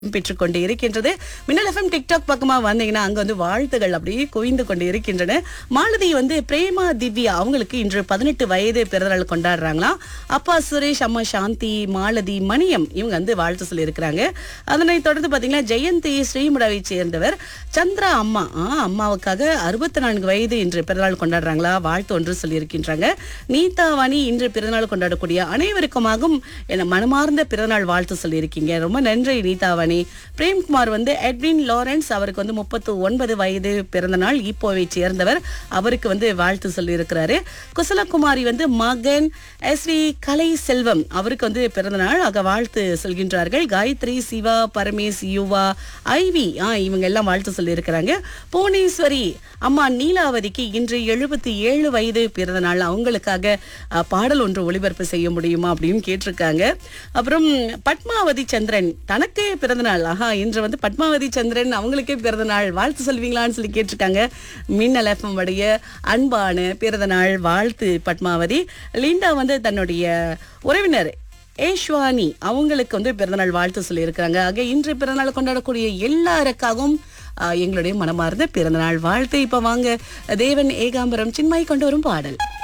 பெற்றுக்கொண்டு இருக்கின்றது மின்னல் எஃப்எம் டிக்டாக் பக்கமா வந்தீங்கன்னா அங்க வந்து வாழ்த்துகள் அப்படியே குவிந்து கொண்டு இருக்கின்றன மாலதி வந்து பிரேமா திவ்யா அவங்களுக்கு இன்று பதினெட்டு வயது பிறந்தநாள் கொண்டாடுறாங்களாம் அப்பா சுரேஷ் அம்மா சாந்தி மாலதி மணியம் இவங்க வந்து வாழ்த்து சொல்லி இருக்கிறாங்க அதனை தொடர்ந்து பாத்தீங்கன்னா ஜெயந்தி ஸ்ரீமுடாவை சேர்ந்தவர் சந்திரா அம்மா ஆ, அம்மாவுக்காக அறுபத்தி நான்கு வயது இன்று பிறந்தநாள் கொண்டாடுறாங்களா வாழ்த்து ஒன்று சொல்லியிருக்கின்றாங்க நீதா வாணி இன்று பிறந்தநாள் கொண்டாடக்கூடிய அனைவருக்குமாகவும் என மனமார்ந்த பிறந்தநாள் வாழ்த்து சொல்லியிருக்கீங்க ரொம்ப நன்றி நீதா வாணி பிரேம்குமார் வந்து எட்வின் லாரன்ஸ் அவருக்கு வந்து முப்பத்து ஒன்பது வயது பிறந்த நாள் ஈப்போவை சேர்ந்தவர் அவருக்கு வந்து வாழ்த்து சொல்லியிருக்கிறாரு குசலகுமாரி வந்து மகன் ஸ்ரீ கலை செல்வம் அவருக்கு வந்து பிறந்த நாள் ஆக வாழ்த்து சொல்கின்றார்கள் காயத்ரி சிவா பரமேஷ் யுவா ஐவி ஆ இவங்க எல்லாம் வாழ்த்து சொல்லியிருக்கிறாங்க புவனேஸ்வரி அம்மா நீலாவதிக்கு இன்று எழுபத்தி ஏழு வயது பிறந்த நாள் அவங்களுக்காக அ, பாடல் ஒன்று ஒளிபரப்பு செய்ய முடியுமா அப்படின்னு கேட்டிருக்காங்க அப்புறம் பத்மாவதி சந்திரன் தனக்கே பிறந்த நாள் ஆஹா இன்று வந்து பத்மாவதி சந்திரன் அவங்களுக்கே பிறந்த நாள் வாழ்த்து சொல்வீங்களான்னு சொல்லி கேட்டிருக்காங்க மின்னல் எஃப்எம் உடைய அன்பான பிறந்த நாள் வாழ்த்து பத்மாவதி லிண்டா வந்து தன்னுடைய உறவினர் ஏஷ்வானி அவங்களுக்கு வந்து பிறந்தநாள் வாழ்த்து சொல்லியிருக்கிறாங்க ஆக இன்று பிறந்தநாள் கொண்டாடக்கூடிய எல்லாருக்காகவும் ஆஹ், எங்களுடைய மனமார்ந்த பிறந்தநாள் வாழ்த்து இப்ப வாங்க தேவன் ஏகாம்பரம் சின்மாய் கொண்டு வரும் பாடல்